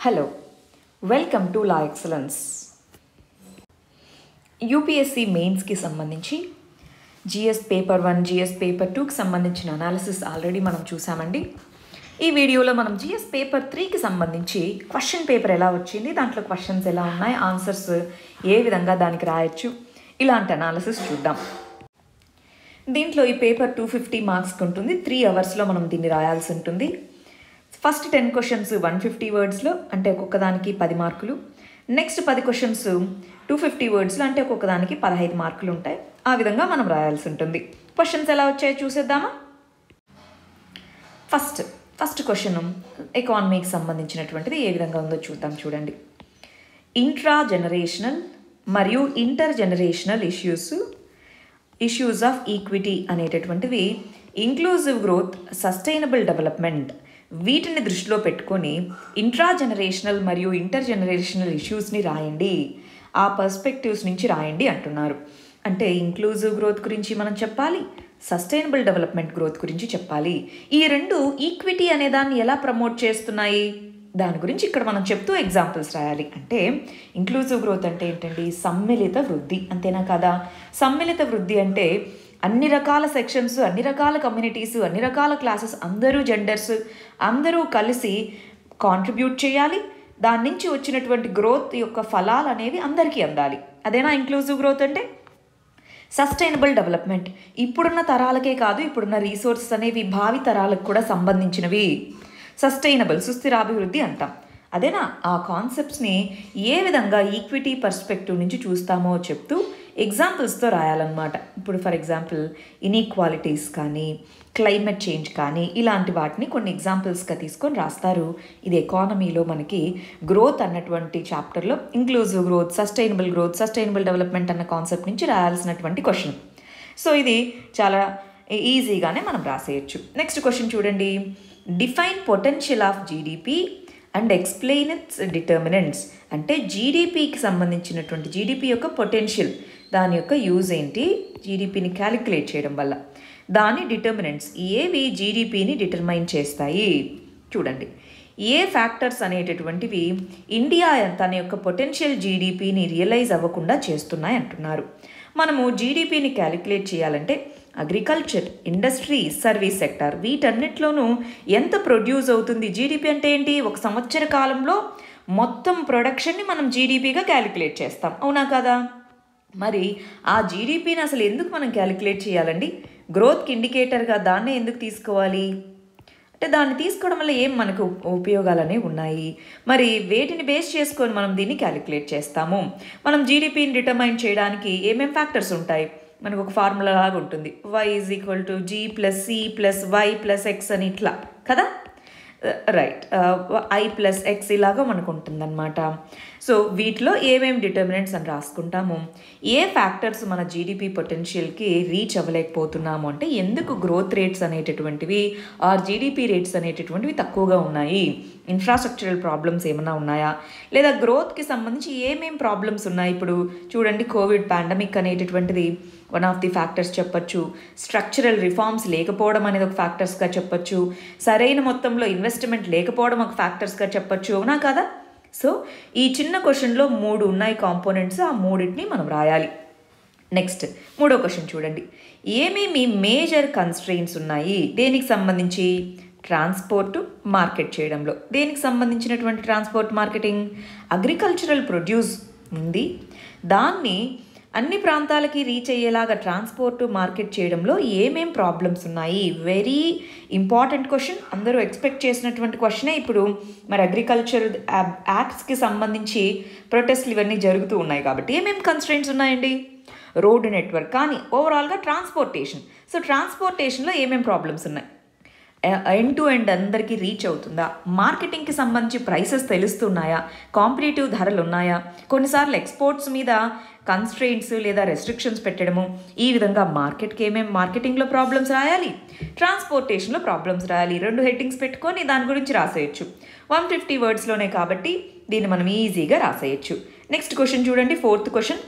hello welcome to La Excellence UPSC మెయిన్స్కి సంబంధించి GS paper one GS paper టూకి సంబంధించిన అనాలిసిస్ ఆల్రెడీ మనం చూసామండి ఈ వీడియోలో మనం జిఎస్ పేపర్ త్రీకి సంబంధించి క్వశ్చన్ పేపర్ ఎలా వచ్చింది దాంట్లో క్వశ్చన్స్ ఎలా ఉన్నాయి ఆన్సర్స్ ఏ విధంగా దానికి రాయొచ్చు ఇలాంటి అనాలిసిస్ చూద్దాం దీంట్లో ఈ పేపర్ టూ ఫిఫ్టీ మార్క్స్కి ఉంటుంది త్రీ అవర్స్లో మనం దీన్ని రాయాల్సి ఉంటుంది first ten questions one fifty వర్డ్స్లో అంటే ఒక్కొక్క దానికి పది మార్కులు నెక్స్ట్ పది క్వశ్చన్స్ టూ ఫిఫ్టీ వర్డ్స్లో అంటే ఒక్కొక్క దానికి పదహైదు మార్కులు ఉంటాయి ఆ విధంగా మనం రాయాల్సి ఉంటుంది క్వశ్చన్స్ ఎలా వచ్చాయో చూసేద్దామా ఫస్ట్ ఫస్ట్ క్వశ్చన్ ఎకానమీకి సంబంధించినటువంటిది ఏ విధంగా ఉందో చూద్దాం చూడండి ఇంట్రా జనరేషనల్ మరియు inter generational issues issues of equity అనేటటువంటివి ఇంక్లూజివ్ గ్రోత్ సస్టైనబుల్ డెవలప్మెంట్ వీటిని దృష్టిలో పెట్టుకొని ఇంట్రా జనరేషనల్ మరియు ఇంటర్ జనరేషనల్ ఇష్యూస్ని రాయండి ఆ పర్స్పెక్టివ్స్ నుంచి రాయండి అంటున్నారు అంటే ఇంక్లూజివ్ గ్రోత్ గురించి మనం చెప్పాలి సస్టైనబుల్ డెవలప్మెంట్ గ్రోత్ గురించి చెప్పాలి ఈ రెండు ఈక్విటీ అనే దాన్ని ఎలా ప్రమోట్ చేస్తున్నాయి దాని గురించి ఇక్కడ మనం చెప్తూ ఎగ్జాంపుల్స్ రాయాలి అంటే ఇంక్లూజివ్ గ్రోత్ అంటే ఏంటండి సమ్మిళిత వృద్ధి అంతేనా కదా సమ్మిళిత వృద్ధి అంటే అన్ని రకాల సెక్షన్స్ అన్ని రకాల కమ్యూనిటీస్ అన్ని రకాల క్లాసెస్ అందరూ జెండర్స్ అందరూ కలిసి కాంట్రిబ్యూట్ చేయాలి దాని నుంచి వచ్చినటువంటి గ్రోత్ యొక్క ఫలాలు అనేవి అందరికీ అందాలి అదేనా ఇంక్లూజివ్ గ్రోత్ అంటే సస్టైనబుల్ డెవలప్మెంట్ ఇప్పుడున్న తరాలకే కాదు ఇప్పుడున్న రీసోర్సెస్ అనేవి భావి తరాలకు కూడా సంబంధించినవి సస్టైనబుల్ సుస్థిరాభివృద్ధి అంటాం అదేనా ఆ కాన్సెప్ట్స్ని ఏ విధంగా ఈక్విటీ పర్స్పెక్టివ్ నుంచి చూస్తామో చెప్తూ ఎగ్జాంపుల్స్తో రాయాలన్నమాట ఇప్పుడు ఫర్ ఎగ్జాంపుల్ ఇన్ఈక్వాలిటీస్ కానీ క్లైమేట్ చేంజ్ కానీ ఇలాంటి వాటిని కొన్ని ఎగ్జాంపుల్స్గా తీసుకొని రాస్తారు ఇది ఎకానమీలో మనకి గ్రోత్ అన్నటువంటి చాప్టర్లో inclusive growth sustainable growth sustainable development అన్న కాన్సెప్ట్ నుంచి రాయాల్సినటువంటి క్వశ్చన్ సో ఇది చాలా ఈజీగానే మనం రాసేయచ్చు నెక్స్ట్ క్వశ్చన్ చూడండి define potential of GDP and explain its determinants అంటే జీడిపికి సంబంధించినటువంటి జీడిపి యొక్క పొటెన్షియల్ దాని యొక్క యూజ్ ఏంటి జీడిపిని క్యాలిక్యులేట్ చేయడం వల్ల దాని డిటర్మినెంట్స్ ఏవి జీడిపిని డిటర్మైన్ చేస్తాయి చూడండి ఏ ఫ్యాక్టర్స్ అనేటటువంటివి ఇండియా తన యొక్క పొటెన్షియల్ జీడిపిని రియలైజ్ అవ్వకుండా చేస్తున్నాయి అంటున్నారు మనము జీడిపిని క్యాలిక్యులేట్ చేయాలంటే అగ్రికల్చర్ ఇండస్ట్రీ సర్వీస్ సెక్టార్ వీటన్నిటిలోనూ ఎంత ప్రొడ్యూస్ అవుతుంది జీడిపి అంటే ఏంటి ఒక సంవత్సర కాలంలో మొత్తం ప్రొడక్షన్ని మనం జీడిపిగా క్యాలిక్యులేట్ చేస్తాం అవునా కదా మరి ఆ జీడిపిని అసలు ఎందుకు మనం క్యాలిక్యులేట్ చేయాలండి గ్రోత్కి ఇండికేటర్గా దాన్నే ఎందుకు తీసుకోవాలి అంటే దాన్ని తీసుకోవడం వల్ల ఏం మనకు ఉపయోగాలనే ఉన్నాయి మరి వేటిని బేస్ చేసుకొని మనం దీన్ని క్యాలిక్యులేట్ చేస్తాము మనం జీడిపిని డిటర్మైన్ చేయడానికి ఏమేం ఫ్యాక్టర్స్ ఉంటాయి మనకు ఒక ఫార్ములా లాగా ఉంటుంది Y is equal to G plus C plus Y plus X అని ఇట్లా కదా రైట్ ఐ ప్లస్ ఎక్స్ ఇలాగా మనకు ఉంటుందన్నమాట సో వీటిలో ఏమేమి డిటర్మినెంట్స్ అని రాసుకుంటాము ఏ ఫ్యాక్టర్స్ మన జీడిపి పొటెన్షియల్కి రీచ్ అవ్వలేకపోతున్నాము అంటే ఎందుకు గ్రోత్ రేట్స్ అనేటటువంటివి ఆర్ జీడిపి రేట్స్ అనేటటువంటివి తక్కువగా ఉన్నాయి ఇన్ఫ్రాస్ట్రక్చరల్ ప్రాబ్లమ్స్ ఏమైనా ఉన్నాయా లేదా గ్రోత్కి సంబంధించి ఏమేం ప్రాబ్లమ్స్ ఉన్నాయి ఇప్పుడు చూడండి కోవిడ్ పాండమిక్ అనేటటువంటిది వన్ ఆఫ్ ది ఫ్యాక్టర్స్ చెప్పొచ్చు స్ట్రక్చరల్ రిఫార్మ్స్ లేకపోవడం అనేది ఒక ఫ్యాక్టర్స్గా చెప్పొచ్చు సరైన మొత్తంలో ఇన్వెస్ట్మెంట్ లేకపోవడం ఒక ఫ్యాక్టర్స్గా చెప్పొచ్చు అవునా కదా సో ఈ చిన్న క్వశ్చన్లో మూడు ఉన్నాయి కాంపోనెంట్స్ ఆ మూడింటిని మనం రాయాలి నెక్స్ట్ మూడో క్వశ్చన్ చూడండి ఏమేమి మేజర్ కన్స్ట్రెయిన్స్ ఉన్నాయి దేనికి సంబంధించి ట్రాన్స్పోర్ట్ మార్కెట్ చేయడంలో దేనికి సంబంధించినటువంటి ట్రాన్స్పోర్ట్ మార్కెటింగ్ అగ్రికల్చరల్ ప్రొడ్యూస్ ఉంది దాన్ని అన్ని ప్రాంతాలకి రీచ్ అయ్యేలాగా ట్రాన్స్పోర్ట్ మార్కెట్ చేయడంలో ఏమేం ప్రాబ్లమ్స్ ఉన్నాయి వెరీ ఇంపార్టెంట్ క్వశ్చన్ అందరూ ఎక్స్పెక్ట్ చేసినటువంటి క్వశ్చనే ఇప్పుడు మరి అగ్రికల్చర్ యాక్ట్స్కి సంబంధించి ప్రొటెస్ట్లు ఇవన్నీ జరుగుతూ ఉన్నాయి కాబట్టి ఏమేం కన్స్ట్రెంట్స్ ఉన్నాయండి రోడ్డు నెట్వర్క్ కానీ ఓవరాల్గా ట్రాన్స్పోర్టేషన్ సో ట్రాన్స్పోర్టేషన్లో ఏమేం ప్రాబ్లమ్స్ ఉన్నాయి ఎండ్ టు ఎండ్ అందరికీ రీచ్ అవుతుందా మార్కెటింగ్కి సంబంధించి ప్రైసెస్ తెలుస్తున్నాయా కాంపిటేటివ్ ధరలు ఉన్నాయా కొన్నిసార్లు ఎక్స్పోర్ట్స్ మీద కన్స్ట్రెయింట్స్ లేదా రెస్ట్రిక్షన్స్ పెట్టడము ఈ విధంగా మార్కెట్కి ఏమేమి మార్కెటింగ్లో ప్రాబ్లమ్స్ రాయాలి ట్రాన్స్పోర్టేషన్లో ప్రాబ్లమ్స్ రాయాలి రెండు హెడ్డింగ్స్ పెట్టుకొని దాని గురించి రాసేయచ్చు వన్ ఫిఫ్టీ వర్డ్స్లోనే కాబట్టి దీన్ని మనం ఈజీగా రాసేయచ్చు నెక్స్ట్ క్వశ్చన్ చూడండి ఫోర్త్ క్వశ్చన్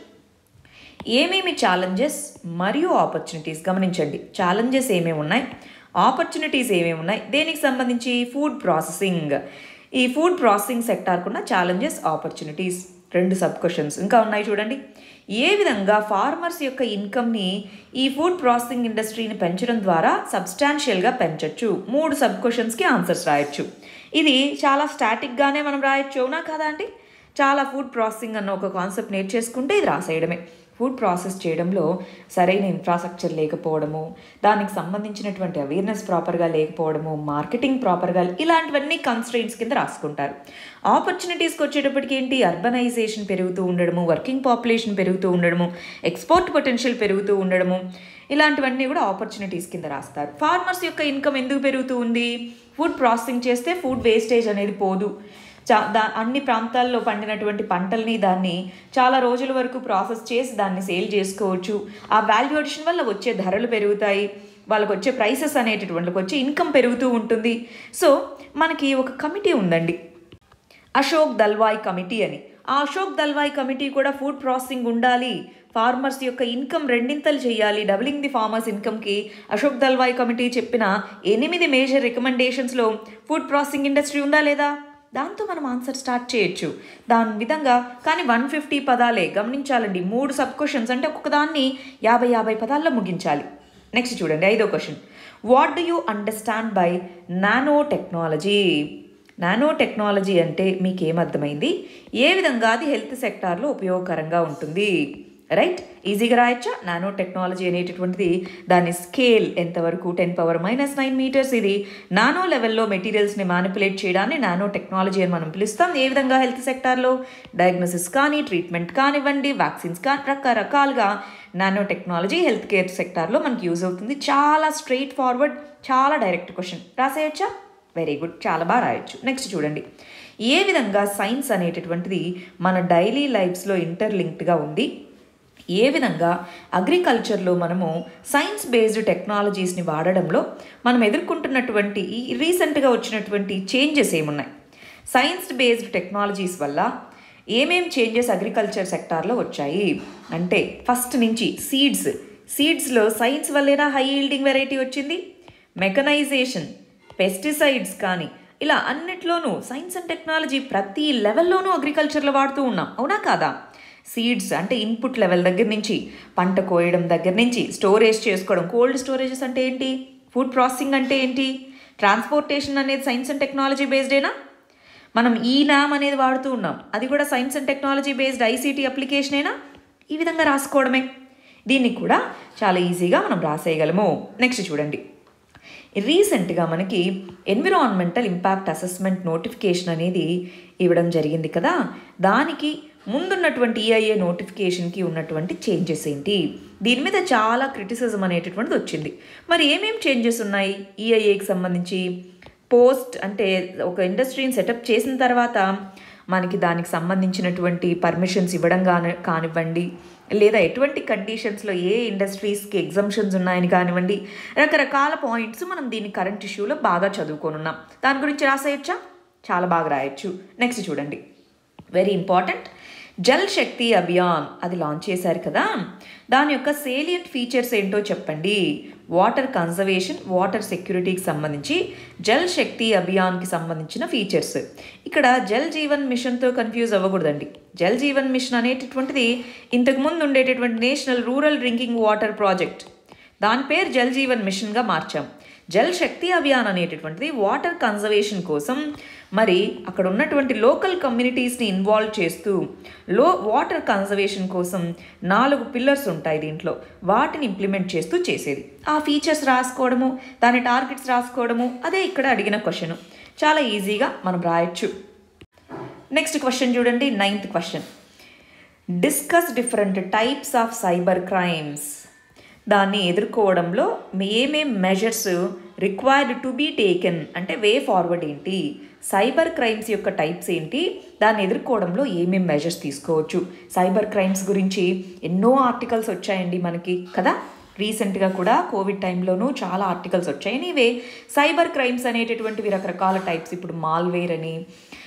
ఏమేమి ఛాలెంజెస్ మరియు ఆపర్చునిటీస్ గమనించండి ఛాలెంజెస్ ఏమేమి ఉన్నాయి ఆపర్చునిటీస్ ఏమేమి ఉన్నాయి దేనికి సంబంధించి ఫుడ్ ప్రాసెసింగ్ ఈ ఫుడ్ ప్రాసెసింగ్ సెక్టార్కు ఉన్న ఛాలెంజెస్ ఆపర్చునిటీస్ రెండు సబ్ క్వశ్చన్స్ ఇంకా ఉన్నాయి చూడండి ఏ విధంగా ఫార్మర్స్ యొక్క ఇన్కమ్ని ఈ ఫుడ్ ప్రాసెసింగ్ ఇండస్ట్రీని పెంచడం ద్వారా సబ్స్టాన్షియల్గా పెంచవచ్చు మూడు సబ్ క్వశ్చన్స్కి ఆన్సర్స్ రాయొచ్చు ఇది చాలా స్టాటిక్గానే మనం రాయొచ్చు అవునా కదా అండి చాలా ఫుడ్ ప్రాసెసింగ్ అన్న ఒక కాన్సెప్ట్ నేర్చేసుకుంటే ఇది రాసేయడమే ఫుడ్ ప్రాసెస్ చేయడంలో సరైన ఇన్ఫ్రాస్ట్రక్చర్ లేకపోవడము దానికి సంబంధించినటువంటి అవేర్నెస్ ప్రాపర్గా లేకపోవడము మార్కెటింగ్ ప్రాపర్గా ఇలాంటివన్నీ కన్స్ట్రెయింట్స్ కింద రాసుకుంటారు ఆపర్చునిటీస్కి వచ్చేటప్పటికి ఏంటి అర్బనైజేషన్ పెరుగుతూ ఉండడము వర్కింగ్ పాపులేషన్ పెరుగుతూ ఉండడము ఎక్స్పోర్ట్ పొటెన్షియల్ పెరుగుతూ ఉండడము ఇలాంటివన్నీ కూడా ఆపర్చునిటీస్ కింద రాస్తారు ఫార్మర్స్ యొక్క ఇన్కమ్ ఎందుకు పెరుగుతూ ఉంది ఫుడ్ ప్రాసెసింగ్ చేస్తే ఫుడ్ వేస్టేజ్ అనేది పోదు చా దా అన్ని ప్రాంతాల్లో పండినటువంటి పంటల్ని దాన్ని చాలా రోజుల వరకు ప్రాసెస్ చేసి దాన్ని సేల్ చేసుకోవచ్చు ఆ వాల్యూ అడిషన్ వల్ల వచ్చే ధరలు పెరుగుతాయి వాళ్ళకి వచ్చే ప్రైసెస్ అనేటటువంటి వచ్చే ఇన్కమ్ పెరుగుతూ ఉంటుంది సో మనకి ఒక కమిటీ ఉందండి అశోక్ దల్వాయ్ కమిటీ అని ఆ అశోక్ దల్వాయ్ కమిటీ కూడా ఫుడ్ ప్రాసెసింగ్ ఉండాలి ఫార్మర్స్ యొక్క ఇన్కమ్ రెండింతలు చేయాలి డబులింగ్ ది ఫార్మర్స్ ఇన్కమ్కి అశోక్ దల్వాయ్ కమిటీ చెప్పిన ఎనిమిది మేజర్ రికమెండేషన్స్లో ఫుడ్ ప్రాసెసింగ్ ఇండస్ట్రీ ఉందా లేదా దాంతో మనం ఆన్సర్ స్టార్ట్ చేయొచ్చు దాని విధంగా కానీ వన్ ఫిఫ్టీ పదాలే గమనించాలండి మూడు సబ్ క్వశ్చన్స్ అంటే ఒక్కొక్క దాన్ని యాభై యాభై పదాల్లో ముగించాలి నెక్స్ట్ చూడండి ఐదో question what do you understand by nanotechnology nanotechnology అంటే మీకు ఏమర్థమైంది ఏ విధంగా అది హెల్త్ సెక్టార్లో ఉపయోగకరంగా ఉంటుంది రైట్ ఈజీగా రాయొచ్చా నానో టెక్నాలజీ అనేటటువంటిది దాని స్కేల్ ఎంతవరకు ten power minus nine metres ఇది నానో లెవెల్లో మెటీరియల్స్ని మ్యానిపులేట్ చేయడాన్ని నానో టెక్నాలజీ అని మనం పిలుస్తాం ఏ విధంగా హెల్త్ సెక్టార్లో డయాగ్నోసిస్ కానీ ట్రీట్మెంట్ కానివ్వండి వ్యాక్సిన్స్ కానీ రకరకాలుగా నానో టెక్నాలజీ హెల్త్ కేర్ సెక్టార్లో మనకి యూజ్ అవుతుంది చాలా స్ట్రైట్ ఫార్వర్డ్ చాలా డైరెక్ట్ క్వశ్చన్ రాసేయచ్చా వెరీ గుడ్ చాలా బాగా రాయొచ్చు నెక్స్ట్ చూడండి ఏ విధంగా సైన్స్ అనేటటువంటిది మన డైలీ లైఫ్స్లో ఇంటర్లింక్డ్గా ఉంది ఏ విధంగా అగ్రికల్చర్లో మనము సైన్స్ బేస్డ్ టెక్నాలజీస్ని వాడడంలో మనం ఎదుర్కొంటున్నటువంటి ఈ రీసెంట్గా వచ్చినటువంటి చేంజెస్ ఏమున్నాయి సైన్స్ బేస్డ్ టెక్నాలజీస్ వల్ల ఏమేం చేంజెస్ అగ్రికల్చర్ సెక్టార్లో వచ్చాయి అంటే ఫస్ట్ నుంచి సీడ్స్ సీడ్స్లో సైన్స్ వల్లేనా హై ఈల్డింగ్ వెరైటీ వచ్చింది మెకనైజేషన్ పెస్టిసైడ్స్ కానీ ఇలా అన్నిట్లోనూ సైన్స్ అండ్ టెక్నాలజీ ప్రతి లెవెల్లోనూ అగ్రికల్చర్లో వాడుతూ ఉన్నాం అవునా కాదా సీడ్స్ అంటే ఇన్పుట్ లెవెల్ దగ్గర నుంచి పంట కోయడం దగ్గర నుంచి స్టోరేజ్ చేసుకోవడం కోల్డ్ స్టోరేజెస్ అంటే ఏంటి ఫుడ్ ప్రాసెసింగ్ అంటే ఏంటి ట్రాన్స్పోర్టేషన్ అనేది సైన్స్ అండ్ టెక్నాలజీ బేస్డేనా మనం ఈ నామ్ అనేది వాడుతూ ఉన్నాం అది కూడా science and technology based ICT అప్లికేషనేనా ఈ విధంగా రాసుకోవడమే దీన్ని కూడా చాలా ఈజీగా మనం రాసేయగలము నెక్స్ట్ చూడండి రీసెంట్గా మనకి ఎన్విరాన్మెంటల్ ఇంపాక్ట్ అసెస్మెంట్ నోటిఫికేషన్ అనేది ఇవ్వడం జరిగింది కదా దానికి ముందున్నటువంటి ఈఐఏ నోటిఫికేషన్కి ఉన్నటువంటి చేంజెస్ ఏంటి దీని మీద చాలా క్రిటిసిజం అనేటటువంటిది వచ్చింది మరి ఏమేం చేంజెస్ ఉన్నాయి ఈఐఏకి సంబంధించి పోస్ట్ అంటే ఒక ఇండస్ట్రీని సెటప్ చేసిన తర్వాత మనకి దానికి సంబంధించినటువంటి పర్మిషన్స్ ఇవ్వడం కాని కానివ్వండి లేదా ఎటువంటి కండిషన్స్లో ఏ ఇండస్ట్రీస్కి ఎగ్జంప్షన్స్ ఉన్నాయని కానివ్వండి రకరకాల పాయింట్స్ మనం దీని కరెంట్ ఇష్యూలో బాగా చదువుకొని ఉన్నాం దాని గురించి రాసేయచ్చా చాలా బాగా రాయొచ్చు నెక్స్ట్ చూడండి వెరీ ఇంపార్టెంట్ జల్ శక్తి అభియాన్ అది లాంచ్ చేశారు కదా దాని యొక్క సేలియంట్ ఫీచర్స్ ఏంటో చెప్పండి వాటర్ కన్జర్వేషన్ వాటర్ సెక్యూరిటీకి సంబంధించి జల్ శక్తి అభియాన్కి సంబంధించిన ఫీచర్స్ ఇక్కడ జల్ జీవన్ మిషన్తో కన్ఫ్యూజ్ అవ్వకూడదండి జల్ జీవన్ మిషన్ అనేటటువంటిది ఇంతకుముందు ఉండేటటువంటి national rural drinking water project దాని పేరు జల్ జీవన్ మిషన్గా మార్చాం జల్ శక్తి అభియాన్ అనేటటువంటిది వాటర్ కన్జర్వేషన్ కోసం మరి అక్కడ ఉన్నటువంటి లోకల్ కమ్యూనిటీస్ని ఇన్వాల్వ్ చేస్తూ లో వాటర్ కన్జర్వేషన్ కోసం నాలుగు పిల్లర్స్ ఉంటాయి దీంట్లో వాటిని ఇంప్లిమెంట్ చేస్తూ చేసేది ఆ ఫీచర్స్ రాసుకోవడము దాని టార్గెట్స్ రాసుకోవడము అదే ఇక్కడ అడిగిన క్వశ్చన్ చాలా ఈజీగా మనం రాయొచ్చు నెక్స్ట్ క్వశ్చన్ చూడండి ninth question discuss different types of cyber crimes దాన్ని ఎదుర్కోవడంలో ఏమేం measures required to be taken అంటే వే ఫార్వర్డ్ ఏంటి సైబర్ క్రైమ్స్ యొక్క టైప్స్ ఏంటి దాన్ని ఎదుర్కోవడంలో ఏమేం మెజర్స్ తీసుకోవచ్చు సైబర్ క్రైమ్స్ గురించి ఎన్నో ఆర్టికల్స్ వచ్చాయండి మనకి కదా రీసెంట్గా కూడా కోవిడ్ టైంలోనూ చాలా ఆర్టికల్స్ వచ్చాయి ఇవే సైబర్ క్రైమ్స్ అనేటటువంటివి రకరకాల టైప్స్ ఇప్పుడు మాల్వేర్ అని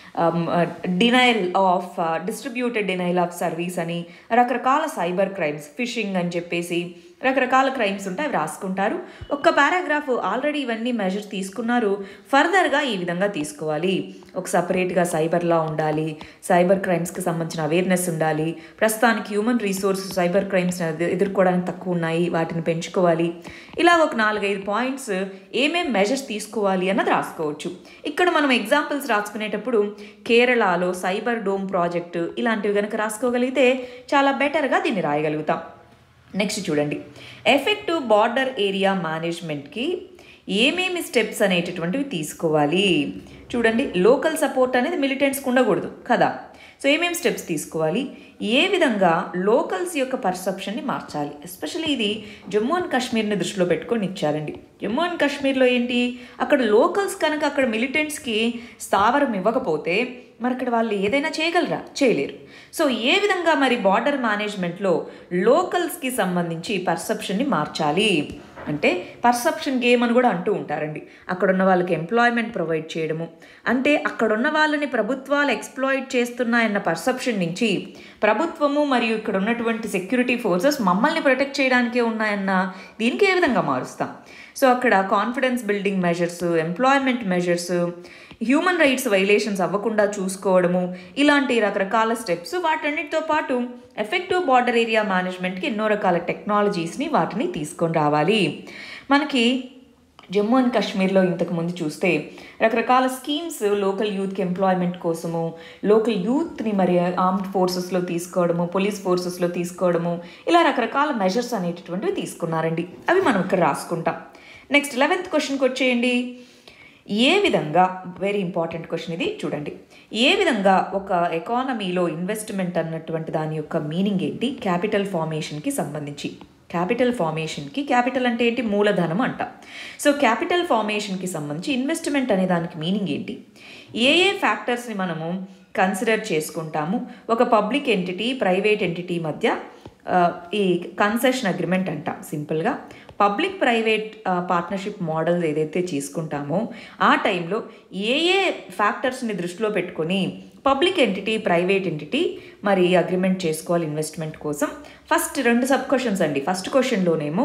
denial of distributed denial of service అని రకరకాల సైబర్ క్రైమ్స్ ఫిషింగ్ అని చెప్పేసి రకరకాల క్రైమ్స్ ఉంటాయి అవి రాసుకుంటారు ఒక్క పారాగ్రాఫ్ ఆల్రెడీ ఇవన్నీ మెజర్స్ తీసుకున్నారు ఫర్దర్గా ఈ విధంగా తీసుకోవాలి ఒక సపరేట్గా సైబర్ లా ఉండాలి సైబర్ క్రైమ్స్కి సంబంధించిన అవేర్నెస్ ఉండాలి ప్రస్తుతానికి హ్యూమన్ రీసోర్స్ సైబర్ క్రైమ్స్ ఎదుర్కోవడానికి తక్కువ ఉన్నాయి వాటిని పెంచుకోవాలి ఇలా ఒక నాలుగైదు పాయింట్స్ ఏమేం మెజర్స్ తీసుకోవాలి అన్నది రాసుకోవచ్చు ఇక్కడ మనం ఎగ్జాంపుల్స్ రాసుకునేటప్పుడు కేరళలో సైబర్ డోమ్ ప్రాజెక్టు ఇలాంటివి కనుక రాసుకోగలిగితే చాలా బెటర్గా దీన్ని రాయగలుగుతాం నెక్స్ట్ చూడండి ఎఫెక్టివ్ బార్డర్ ఏరియా మేనేజ్మెంట్కి ఏమేమి స్టెప్స్ అనేటటువంటివి తీసుకోవాలి చూడండి లోకల్ సపోర్ట్ అనేది మిలిటెంట్స్కి ఉండకూడదు కదా సో ఏమేమి స్టెప్స్ తీసుకోవాలి ఏ విధంగా లోకల్స్ యొక్క పర్సెప్షన్ని మార్చాలి ఎస్పెషల్లీ ఇది జమ్మూ అండ్ కాశ్మీర్ని దృష్టిలో పెట్టుకొని ఇచ్చారండి జమ్మూ అండ్ కాశ్మీర్లో ఏంటి అక్కడ లోకల్స్ కనుక అక్కడ మిలిటెంట్స్కి స్థావరం ఇవ్వకపోతే మరి అక్కడ వాళ్ళు ఏదైనా చేయగలరా చేయలేరు సో ఏ విధంగా మరి బార్డర్ మేనేజ్మెంట్లో లోకల్స్కి సంబంధించి పర్సెప్షన్ని మార్చాలి అంటే పర్సెప్షన్ గేమ్ అని కూడా అంటూ ఉంటారండి అక్కడ ఉన్న వాళ్ళకి ఎంప్లాయ్మెంట్ ప్రొవైడ్ చేయడము అంటే అక్కడ ఉన్న వాళ్ళని ప్రభుత్వాలు ఎక్స్ప్లాయిట్ చేస్తున్నాయన్న పర్సెప్షన్ నుంచి ప్రభుత్వము మరియు ఇక్కడ ఉన్నటువంటి సెక్యూరిటీ ఫోర్సెస్ మమ్మల్ని ప్రొటెక్ట్ చేయడానికే ఉన్నాయన్న దీనికి ఏ విధంగా మారుస్తాం సో అక్కడ confidence building measures employment measures human rights violations అవ్వకుండా చూసుకోవడము ఇలాంటి రకరకాల స్టెప్స్ వాటన్నిటితో పాటు ఎఫెక్టివ్ బార్డర్ ఏరియా మేనేజ్మెంట్కి ఎన్నో రకాల టెక్నాలజీస్ని వాటిని తీసుకొని రావాలి మనకి జమ్మూ అండ్ కాశ్మీర్లో ఇంతకుముందు చూస్తే రకరకాల స్కీమ్స్ లోకల్ యూత్కి ఎంప్లాయ్మెంట్ కోసము లోకల్ యూత్ని మరి ఆర్మ్డ్ ఫోర్సెస్లో తీసుకోవడము పోలీస్ ఫోర్సెస్లో తీసుకోవడము ఇలా రకరకాల మెజర్స్ అనేటటువంటివి తీసుకున్నారండి అవి మనం ఇక్కడ రాసుకుంటాం నెక్స్ట్ లెవెన్త్ క్వశ్చన్కి వచ్చేయండి ఏ విధంగా వెరీ ఇంపార్టెంట్ క్వశ్చన్ ఇది చూడండి ఏ విధంగా ఒక ఎకానమీలో ఇన్వెస్ట్మెంట్ అన్నటువంటి దాని యొక్క మీనింగ్ ఏంటి క్యాపిటల్ ఫార్మేషన్కి సంబంధించి క్యాపిటల్ ఫార్మేషన్కి క్యాపిటల్ అంటే ఏంటి మూలధనం అంట సో క్యాపిటల్ ఫార్మేషన్కి సంబంధించి ఇన్వెస్ట్మెంట్ అనే దానికి మీనింగ్ ఏంటి ఏ ఏ ఫ్యాక్టర్స్ని మనము కన్సిడర్ చేసుకుంటాము ఒక పబ్లిక్ ఎంటిటీ ప్రైవేట్ ఎంటిటీ మధ్య ఆ, ఈ కన్సెషన్ అగ్రిమెంట్ అంటాం సింపుల్గా పబ్లిక్ ప్రైవేట్ పార్ట్నర్షిప్ మోడల్స్ ఏదైతే తీసుకుంటామో ఆ టైంలో ఏ ఏ ఫ్యాక్టర్స్ని దృష్టిలో పెట్టుకొని పబ్లిక్ ఎంటిటీ ప్రైవేట్ ఎంటిటీ మరి అగ్రిమెంట్ చేసుకోవాలి ఇన్వెస్ట్మెంట్ కోసం ఫస్ట్ రెండు సబ్ క్వశ్చన్స్ అండి ఫస్ట్ క్వశ్చన్లోనేమో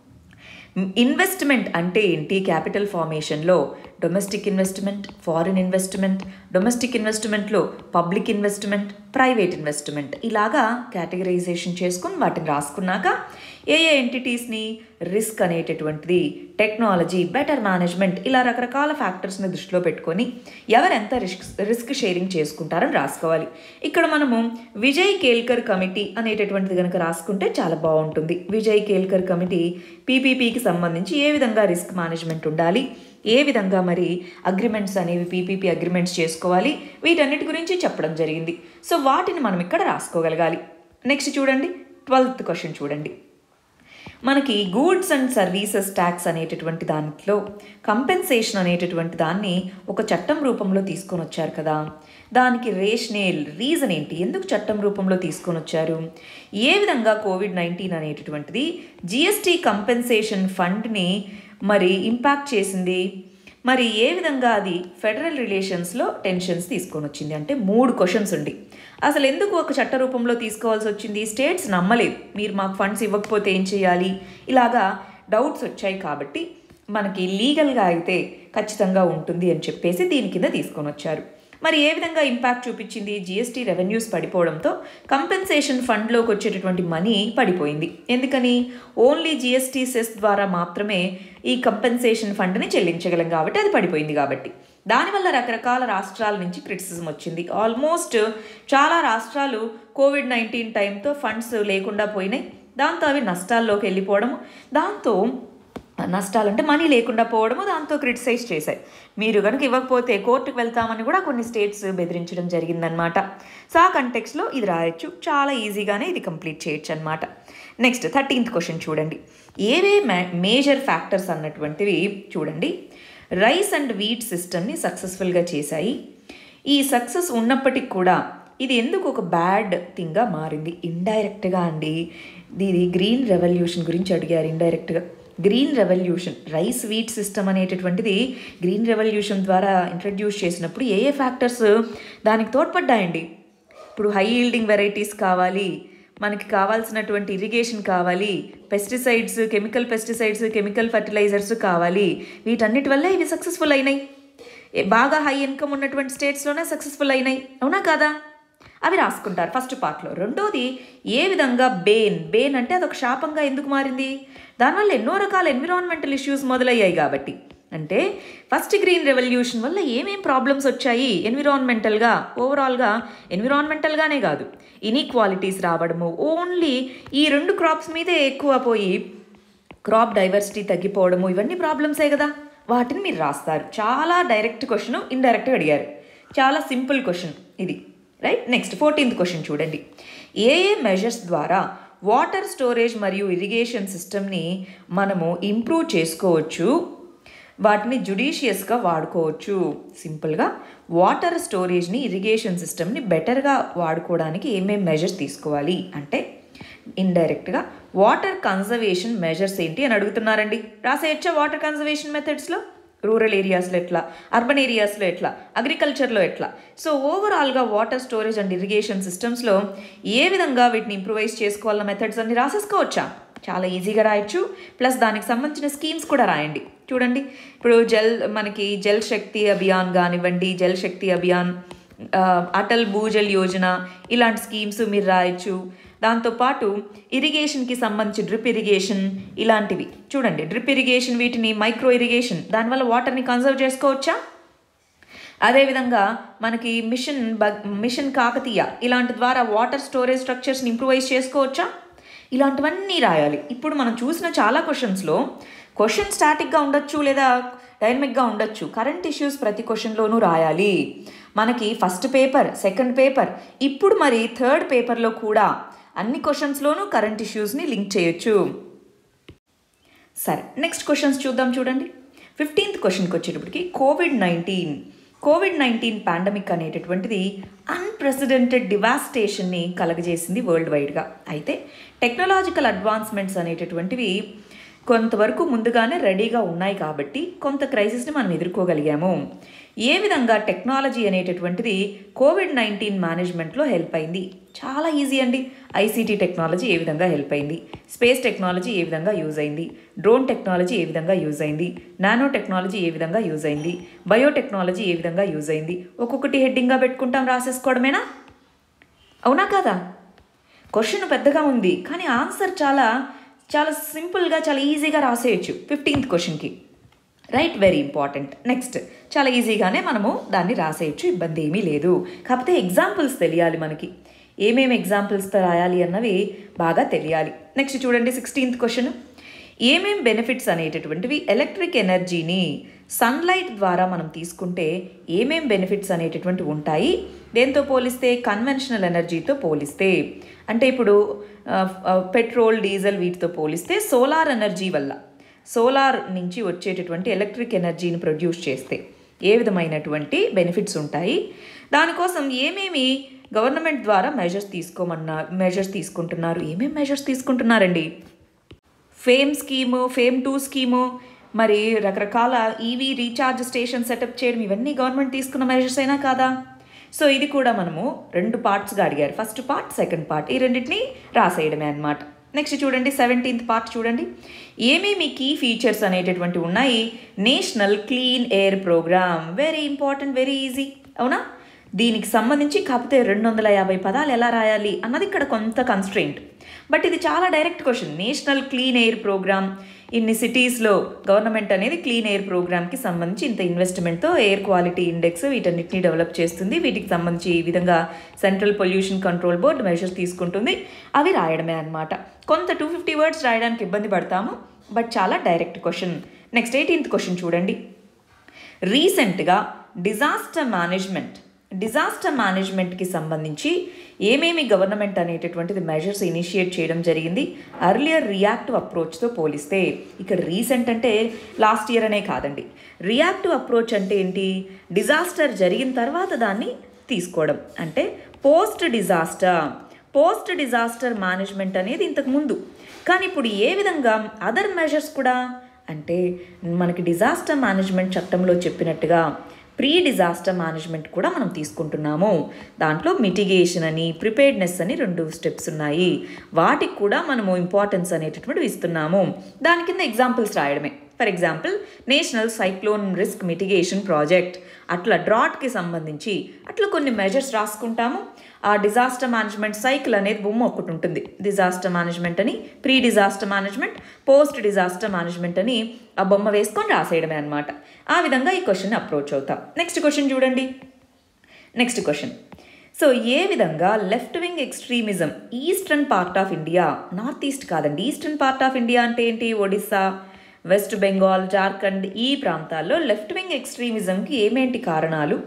ఇన్వెస్ట్మెంట్ అంటే ఏంటి క్యాపిటల్ ఫార్మేషన్లో డొమెస్టిక్ ఇన్వెస్ట్మెంట్ ఫారిన్ ఇన్వెస్ట్మెంట్ డొమెస్టిక్ ఇన్వెస్ట్మెంట్లో పబ్లిక్ ఇన్వెస్ట్మెంట్ ప్రైవేట్ ఇన్వెస్ట్మెంట్ ఇలాగా కేటగరైజేషన్ చేసుకుని వాటిని రాసుకున్నాక ఏ ఏ ఎంటిటీస్ని రిస్క్ అనేటటువంటిది టెక్నాలజీ బెటర్ మేనేజ్మెంట్ ఇలా రకరకాల ఫ్యాక్టర్స్ని దృష్టిలో పెట్టుకొని ఎవరు ఎంత రిస్క్ రిస్క్ షేరింగ్ చేసుకుంటారని రాసుకోవాలి ఇక్కడ మనము విజయ్ కేల్కర్ కమిటీ అనేటటువంటిది కనుక రాసుకుంటే చాలా బాగుంటుంది విజయ్ కేల్కర్ కమిటీ పీపీపీకి సంబంధించి ఏ విధంగా రిస్క్ మేనేజ్మెంట్ ఉండాలి ఏ విధంగా మరి అగ్రిమెంట్స్ అనేవి పీపీపీ అగ్రిమెంట్స్ చేసుకోవాలి వీటన్నిటి గురించి చెప్పడం జరిగింది సో వాటిని మనం ఇక్కడ రాసుకోగలగాలి నెక్స్ట్ చూడండి ట్వెల్త్ క్వశ్చన్ చూడండి మనకి గూడ్స్ అండ్ సర్వీసెస్ ట్యాక్స్ అనేటటువంటి దాంట్లో కంపెన్సేషన్ అనేటటువంటి దాన్ని ఒక చట్టం రూపంలో తీసుకొని వచ్చారు కదా దానికి రేషనేల్ రీజన్ ఏంటి ఎందుకు చట్టం రూపంలో తీసుకొని వచ్చారు ఏ విధంగా కోవిడ్ నైన్టీన్ అనేటటువంటిది జిఎస్టీ కంపెన్సేషన్ ఫండ్ని మరి ఇంపాక్ట్ చేసింది మరి ఏ విధంగా అది ఫెడరల్ రిలేషన్స్లో టెన్షన్స్ తీసుకొని వచ్చింది అంటే మూడు క్వశ్చన్స్ ఉండి అసలు ఎందుకు ఒక చట్ట రూపంలో తీసుకోవాల్సి వచ్చింది స్టేట్స్ నమ్మలేదు మీరు మాకు ఫండ్స్ ఇవ్వకపోతే ఏం చేయాలి ఇలాగా డౌట్స్ వచ్చాయి కాబట్టి మనకి లీగల్గా అయితే ఖచ్చితంగా ఉంటుంది అని చెప్పేసి దీని కింద తీసుకొని వచ్చారు మరి ఏ విధంగా ఇంపాక్ట్ చూపించింది జిఎస్టీ రెవెన్యూస్ పడిపోవడంతో కంపెన్సేషన్ ఫండ్లోకి వచ్చేటటువంటి మనీ పడిపోయింది ఎందుకని ఓన్లీ జిఎస్టీ సెస్ ద్వారా మాత్రమే ఈ కంపెన్సేషన్ ఫండ్ని చెల్లించగలం కాబట్టి అది పడిపోయింది కాబట్టి దానివల్ల రకరకాల రాష్ట్రాల నుంచి క్రిటిసిజం వచ్చింది ఆల్మోస్ట్ చాలా రాష్ట్రాలు కోవిడ్ నైన్టీన్ టైంతో ఫండ్స్ లేకుండా పోయినాయి దాంతో అవి నష్టాల్లోకి వెళ్ళిపోవడము దాంతో నష్టాలంటే మనీ లేకుండా పోవడము దాంతో క్రిటిసైజ్ చేశాయి మీరు కనుక ఇవ్వకపోతే కోర్టుకు వెళ్తామని కూడా కొన్ని స్టేట్స్ బెదిరించడం జరిగిందనమాట సో ఆ కంటెక్స్లో ఇది రాయొచ్చు చాలా ఈజీగానే ఇది కంప్లీట్ చేయొచ్చు అనమాట నెక్స్ట్ థర్టీన్త్ క్వశ్చన్ చూడండి ఏవే మేజర్ ఫ్యాక్టర్స్ అన్నటువంటివి చూడండి రైస్ అండ్ వీట్ సిస్టమ్ని సక్సెస్ఫుల్గా చేశాయి ఈ సక్సెస్ ఉన్నప్పటికి కూడా ఇది ఎందుకు ఒక బ్యాడ్ థింగ్గా మారింది ఇండైరెక్ట్గా అండి ఇది గ్రీన్ రెవల్యూషన్ గురించి అడిగారు ఇండైరెక్ట్గా green revolution rice wheat system అనేటటువంటిది గ్రీన్ రెవల్యూషన్ ద్వారా ఇంట్రడ్యూస్ చేసినప్పుడు ఏ ఏ ఫ్యాక్టర్స్ దానికి తోడ్పడ్డాయండి ఇప్పుడు హై ఈల్డింగ్ వెరైటీస్ కావాలి మనకి కావాల్సినటువంటి ఇరిగేషన్ కావాలి pesticides chemical pesticides chemical fertilisers కావాలి వీటన్నిటి వల్లే ఇవి సక్సెస్ఫుల్ అయినాయి ఏ- బాగా హై ఇన్కమ్ ఉన్నటువంటి స్టేట్స్లోనే సక్సెస్ఫుల్ అయినాయి అవునా కాదా అవి రాసుకుంటారు ఫస్ట్ పార్ట్లో రెండోది ఏ విధంగా బేన్ బేన్ అంటే అదొక శాపంగా ఎందుకు మారింది దానివల్ల ఎన్నో రకాల ఎన్విరాన్మెంటల్ ఇష్యూస్ మొదలయ్యాయి కాబట్టి అంటే ఫస్ట్ గ్రీన్ రెవల్యూషన్ వల్ల ఏమేం ప్రాబ్లమ్స్ వచ్చాయి ఎన్విరాన్మెంటల్గా ఓవరాల్గా ఎన్విరాన్మెంటల్గానే కాదు ఇన్ఈక్వాలిటీస్ రావడము ఓన్లీ ఈ రెండు క్రాప్స్ మీదే ఎక్కువ పోయి క్రాప్ డైవర్సిటీ తగ్గిపోవడము ఇవన్నీ ప్రాబ్లమ్సే కదా వాటిని మీరు రాస్తారు చాలా డైరెక్ట్ క్వశ్చన్ ఇండైరెక్ట్గా అడిగారు చాలా సింపుల్ క్వశ్చన్ ఇది రైట్ నెక్స్ట్ ఫోర్టీన్త్ క్వశ్చన్ చూడండి ఏ ఏ మెజర్స్ ద్వారా వాటర్ స్టోరేజ్ మరియు ఇరిగేషన్ సిస్టమ్ని మనము ఇంప్రూవ్ చేసుకోవచ్చు వాటిని జుడిషియస్గా వాడుకోవచ్చు సింపుల్గా వాటర్ స్టోరేజ్ని ఇరిగేషన్ సిస్టమ్ని బెటర్గా వాడుకోవడానికి ఏమేం మెజర్స్ తీసుకోవాలి అంటే ఇండైరెక్ట్గా వాటర్ కన్జర్వేషన్ మెజర్స్ ఏంటి అని అడుగుతున్నారండి రాసేయచ్చా వాటర్ కన్జర్వేషన్ మెథడ్స్లో రూరల్ ఏరియాస్లో ఎట్లా అర్బన్ ఏరియాస్లో ఎట్లా అగ్రికల్చర్లో ఎట్లా సో ఓవరాల్గా వాటర్ స్టోరేజ్ అండ్ ఇరిగేషన్ సిస్టమ్స్లో ఏ విధంగా వీటిని ఇంప్రూవైజ్ చేసుకోవాలన్న మెథడ్స్ అన్ని రాసేసుకోవచ్చా చాలా ఈజీగా రాయొచ్చు ప్లస్ దానికి సంబంధించిన స్కీమ్స్ కూడా రాయండి చూడండి ఇప్పుడు జల్ మనకి జల్ శక్తి అభియాన్ కానివ్వండి జల్ శక్తి అభియాన్ ఆ, అటల్ భూజల్ యోజన ఇలాంటి స్కీమ్స్ మీరు రాయొచ్చు దాంతోపాటు ఇరిగేషన్కి సంబంధించి డ్రిప్ ఇరిగేషన్ ఇలాంటివి చూడండి డ్రిప్ ఇరిగేషన్ వీటిని మైక్రో ఇరిగేషన్ దానివల్ల వాటర్ని కన్సర్వ్ చేసుకోవచ్చా అదేవిధంగా మనకి మిషన్ బగ్ మిషన్ కాకతీయ ఇలాంటి ద్వారా వాటర్ స్టోరేజ్ స్ట్రక్చర్స్ని ఇంప్రూవైజ్ చేసుకోవచ్చా ఇలాంటివన్నీ రాయాలి ఇప్పుడు మనం చూసిన చాలా క్వశ్చన్స్లో క్వశ్చన్ స్టాటిక్గా ఉండొచ్చు లేదా డైనమిక్గా ఉండొచ్చు కరెంట్ ఇష్యూస్ ప్రతి క్వశ్చన్లోనూ రాయాలి మనకి ఫస్ట్ పేపర్ సెకండ్ పేపర్ ఇప్పుడు మరి థర్డ్ పేపర్లో కూడా అన్ని క్వశ్చన్స్లోనూ కరెంట్ ఇష్యూస్ని లింక్ చేయొచ్చు సరే నెక్స్ట్ క్వశ్చన్స్ చూద్దాం చూడండి ఫిఫ్టీన్త్ క్వశ్చన్కి వచ్చేటప్పటికి covid nineteen covid nineteen pandemic అనేటటువంటిది అన్ప్రెసిడెంటెడ్ డివాస్టేషన్ని కలగజేసింది వరల్డ్ వైడ్గా అయితే టెక్నాలజికల్ అడ్వాన్స్మెంట్స్ అనేటటువంటివి కొంతవరకు ముందుగానే రెడీగా ఉన్నాయి కాబట్టి కొంత క్రైసిస్ని మనం ఎదుర్కోగలిగాము ఏ విధంగా టెక్నాలజీ అనేటటువంటిది కోవిడ్ నైన్టీన్ మేనేజ్మెంట్లో హెల్ప్ అయింది చాలా ఈజీ అండి ఐసీటీ టెక్నాలజీ ఏ విధంగా హెల్ప్ అయింది స్పేస్ టెక్నాలజీ ఏ విధంగా యూజ్ అయింది డ్రోన్ టెక్నాలజీ ఏ విధంగా యూజ్ అయింది నానో టెక్నాలజీ ఏ విధంగా యూజ్ అయింది బయోటెక్నాలజీ ఏ విధంగా యూజ్ అయింది ఒక్కొక్కటి హెడ్డింగ్గా పెట్టుకుంటాం రాసేసుకోవడమేనా అవునా కాదా క్వశ్చన్ పెద్దగా ఉంది కానీ ఆన్సర్ చాలా చాలా సింపుల్గా చాలా ఈజీగా రాసేయచ్చు ఫిఫ్టీన్త్ క్వశ్చన్కి రైట్ వెరీ ఇంపార్టెంట్ నెక్స్ట్ చాలా ఈజీగానే మనము దాన్ని రాసేయచ్చు ఇబ్బంది ఏమీ లేదు కాకపోతే ఎగ్జాంపుల్స్ తెలియాలి మనకి ఏమేమి ఎగ్జాంపుల్స్తో రాయాలి అన్నవి బాగా తెలియాలి నెక్స్ట్ చూడండి సిక్స్టీన్త్ క్వశ్చన్ ఏమేం బెనిఫిట్స్ అనేటటువంటివి ఎలక్ట్రిక్ ఎనర్జీని సన్లైట్ ద్వారా మనం తీసుకుంటే ఏమేం బెనిఫిట్స్ అనేటటువంటివి ఉంటాయి దేంతో పోలిస్తే కన్వెన్షనల్ ఎనర్జీతో పోలిస్తే అంటే ఇప్పుడు ఆ, ఆ, పెట్రోల్ డీజిల్ వీటితో పోలిస్తే సోలార్ ఎనర్జీ వల్ల సోలార్ నుంచి వచ్చేటటువంటి ఎలక్ట్రిక్ ఎనర్జీని ప్రొడ్యూస్ చేస్తే ఏ విధమైనటువంటి బెనిఫిట్స్ ఉంటాయి దానికోసం ఏమేమి గవర్నమెంట్ ద్వారా మెజర్స్ తీసుకోమన్నా మెజర్స్ తీసుకుంటున్నారు ఏమేమి మెజర్స్ తీసుకుంటున్నారండి FAME scheme FAME two scheme మరి రకరకాల ఈవీ రీఛార్జ్ స్టేషన్ సెటప్ చేయడం ఇవన్నీ గవర్నమెంట్ తీసుకున్న మెజర్స్ అయినా కాదా సో ఇది కూడా మనము రెండు పార్ట్స్గా అడిగారు ఫస్ట్ పార్ట్ సెకండ్ పార్ట్ ఈ రెండింటిని రాసేయడమే అన్నమాట నెక్స్ట్ చూడండి సెవెంటీన్త్ పార్ట్ చూడండి ఏమేమి కీ ఫీచర్స్ అనేటటువంటి ఉన్నాయి national clean air programme very important very easy అవునా దీనికి సంబంధించి కాకపోతే రెండు వందల యాభై పదాలు ఎలా రాయాలి అన్నది ఇక్కడ కొంత కన్స్ట్రెయింట్ బట్ ఇది చాలా direct question national clean air programme ఇన్ని సిటీస్లో గవర్నమెంట్ అనేది క్లీన్ ఎయిర్ ప్రోగ్రామ్కి సంబంధించి ఇంత ఇన్వెస్ట్మెంట్తో ఎయిర్ క్వాలిటీ ఇండెక్స్ వీటన్నిటిని డెవలప్ చేస్తుంది వీటికి సంబంధించి ఈ విధంగా central pollution control board measures తీసుకుంటుంది అవి రాయడమే అన్నమాట కొంత టూ ఫిఫ్టీ వర్డ్స్ రాయడానికి ఇబ్బంది పడతాము బట్ చాలా direct question next eighteenth question చూడండి రీసెంట్గా డిజాస్టర్ మేనేజ్మెంట్ డిజాస్టర్ మేనేజ్మెంట్కి సంబంధించి ఏమేమి గవర్నమెంట్ అనేటటువంటిది మెజర్స్ ఇనిషియేట్ చేయడం జరిగింది అర్లియర్ రియాక్టివ్ అప్రోచ్తో పోలిస్తే ఇక్కడ రీసెంట్ అంటే లాస్ట్ ఇయర్ అనే కాదండి రియాక్టివ్ అప్రోచ్ అంటే ఏంటి డిజాస్టర్ జరిగిన తర్వాత దాన్ని తీసుకోవడం అంటే post disaster post disaster management అనేది ఇంతకు ముందు కానీ ఇప్పుడు ఏ విధంగా అదర్ మెజర్స్ కూడా అంటే మనకి డిజాస్టర్ మేనేజ్మెంట్ చట్టంలో చెప్పినట్టుగా ప్రీ డిజాస్టర్ మేనేజ్మెంట్ కూడా మనం తీసుకుంటున్నాము దాంట్లో మిటిగేషన్ అని ప్రిపేర్డ్నెస్ అని రెండు స్టెప్స్ ఉన్నాయి వాటికి కూడా మనము ఇంపార్టెన్స్ అనేటటువంటివి ఇస్తున్నాము దాని కింద ఎగ్జాంపుల్స్ రాయడమే for example national cyclone risk mitigation project అట్లా డ్రాట్కి సంబంధించి అట్లా కొన్ని మెజర్స్ రాసుకుంటాము ఆ డిజాస్టర్ మేనేజ్మెంట్ సైకిల్ అనేది బొమ్మ ఒకటి ఉంటుంది డిజాస్టర్ మేనేజ్మెంట్ అని pre disaster management post disaster management అని ఆ బొమ్మ వేసుకొని రాసేయడమే అనమాట ఆ విధంగా ఈ క్వశ్చన్ అప్రోచ్ అవుతాం నెక్స్ట్ క్వశ్చన్ చూడండి నెక్స్ట్ క్వశ్చన్ సో ఏ విధంగా left wing extremism eastern part of India north east కాదండి ఈస్టర్న్ పార్ట్ ఆఫ్ ఇండియా అంటే ఏంటి ఒడిస్సా వెస్ట్ బెంగాల్ జార్ఖండ్ ఈ ప్రాంతాల్లో లెఫ్ట్ వింగ్ ఎక్స్ట్రీమిజంకి ఏమేంటి కారణాలు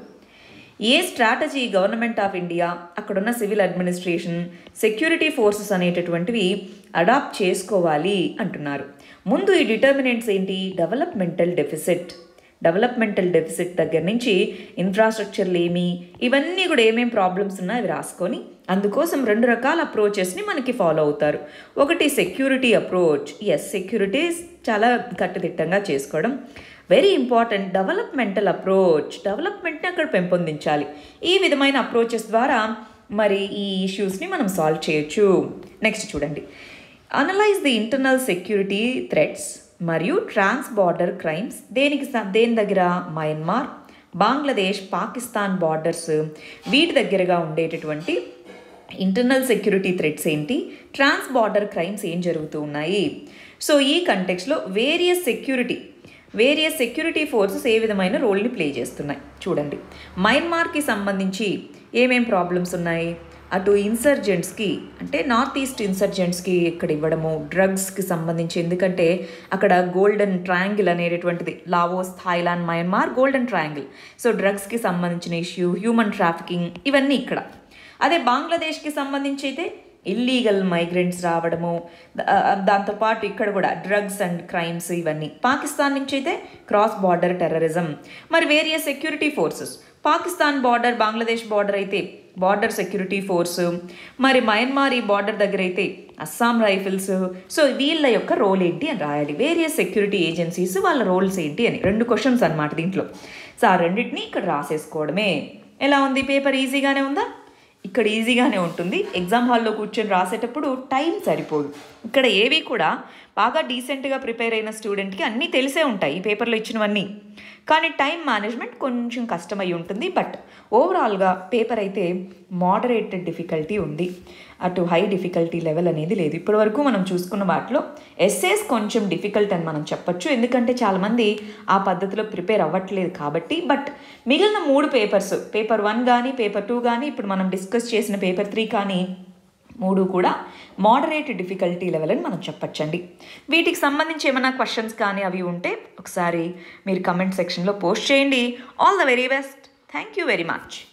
ఏ స్ట్రాటజీ గవర్నమెంట్ ఆఫ్ ఇండియా అక్కడున్న సివిల్ అడ్మినిస్ట్రేషన్ సెక్యూరిటీ ఫోర్సెస్ అనేటటువంటివి అడాప్ట్ చేసుకోవాలి అంటున్నారు ముందు ఈ డిటర్మినెంట్స్ ఏంటి డెవలప్మెంటల్ డెఫిసిట్ డెవలప్మెంటల్ డెఫిసిట్ దగ్గర నుంచి ఇన్ఫ్రాస్ట్రక్చర్లు ఏమి ఇవన్నీ కూడా ఏమేమి ప్రాబ్లమ్స్ ఉన్నాయో అవి రాసుకొని అందుకోసం రెండు రకాల అప్రోచెస్ని మనకి ఫాలో అవుతారు ఒకటి సెక్యూరిటీ అప్రోచ్ ఎస్ సెక్యూరిటీస్ చాలా కట్టుదిట్టంగా చేసుకోవడం వెరీ ఇంపార్టెంట్ డెవలప్మెంటల్ అప్రోచ్ డెవలప్మెంట్ని అక్కడ పెంపొందించాలి ఈ విధమైన అప్రోచెస్ ద్వారా మరి ఈ ఇష్యూస్ని మనం సాల్వ్ చేయొచ్చు నెక్స్ట్ చూడండి analyse the internal security threats మరియు ట్రాన్స్ బార్డర్ క్రైమ్స్ దేనికి స- దేని దగ్గర మయన్మార్ బంగ్లాదేశ్ పాకిస్తాన్ బార్డర్స్ వీటి దగ్గరగా ఉండేటటువంటి ఇంటర్నల్ సెక్యూరిటీ థ్రెట్స్ ఏంటి ట్రాన్స్ బార్డర్ క్రైమ్స్ ఏం జరుగుతూ ఉన్నాయి సో ఈ కంటెక్స్లో various security various security forces ఏ విధమైన రోల్ని ప్లే చేస్తున్నాయి చూడండి మయన్మార్కి సంబంధించి ఏమేం ప్రాబ్లమ్స్ ఉన్నాయి అటు ఇన్సర్జెంట్స్కి అంటే నార్త్ ఈస్ట్ ఇన్సర్జెంట్స్కి ఇక్కడ ఇవ్వడము డ్రగ్స్కి సంబంధించి ఎందుకంటే అక్కడ గోల్డెన్ ట్రయాంగిల్ అనేటటువంటిది Laos Thailand Myanmar golden triangle so డ్రగ్స్కి సంబంధించిన ఇష్యూ హ్యూమన్ ట్రాఫికింగ్ ఇవన్నీ ఇక్కడ అదే బంగ్లాదేశ్కి సంబంధించి అయితే ఇల్లీగల్ మైగ్రెంట్స్ రావడము దా- దాంతోపాటు ఇక్కడ కూడా డ్రగ్స్ అండ్ క్రైమ్స్ ఇవన్నీ పాకిస్తాన్ నుంచి అయితే క్రాస్ బార్డర్ టెర్రరిజం మరి various security forces Pakistan border Bangladesh border అయితే బార్డర్ సెక్యూరిటీ ఫోర్స్ మరి మయన్మార్ ఈ బార్డర్ దగ్గర అయితే అస్సాం రైఫిల్స్ సో వీళ్ళ యొక్క రోల్ ఏంటి అని రాయాలి వేరియస్ సెక్యూరిటీ ఏజెన్సీస్ వాళ్ళ రోల్స్ ఏంటి అని రెండు క్వశ్చన్స్ అన్నమాట దీంట్లో సో ఆ రెండింటిని ఇక్కడ రాసేసుకోవడమే ఎలా ఉంది పేపర్ ఈజీగానే ఉందా ఇక్కడ ఈజీగానే ఉంటుంది ఎగ్జామ్ హాల్లో కూర్చొని రాసేటప్పుడు టైం సరిపోదు ఇక్కడ ఏవి కూడా బాగా డీసెంట్గా ప్రిపేర్ అయిన స్టూడెంట్కి అన్నీ తెలిసే ఉంటాయి ఈ పేపర్లో ఇచ్చినవన్నీ కానీ టైం మేనేజ్మెంట్ కొంచెం కష్టమై ఉంటుంది బట్ ఓవరాల్గా పేపర్ అయితే మోడరేటెడ్ డిఫికల్టీ ఉంది అటు హై డిఫికల్టీ లెవెల్ అనేది లేదు ఇప్పటివరకు మనం చూసుకున్న వాటిలో ఎస్ఏస్ కొంచెం డిఫికల్ట్ అని మనం చెప్పొచ్చు ఎందుకంటే చాలామంది ఆ పద్ధతిలో ప్రిపేర్ అవ్వట్లేదు కాబట్టి బట్ మిగిలిన మూడు పేపర్స్ పేపర్ వన్ కానీ పేపర్ టూ కానీ ఇప్పుడు మనం డిస్కస్ చేసిన పేపర్ త్రీ కానీ మూడు కూడా మోడరేట్ డిఫికల్టీ లెవెల్ అని మనం చెప్పచ్చండి వీటికి సంబంధించి ఏమైనా క్వశ్చన్స్ కానీ అవి ఉంటే ఒకసారి మీరు కమెంట్ సెక్షన్లో పోస్ట్ చేయండి all the very best thank you very much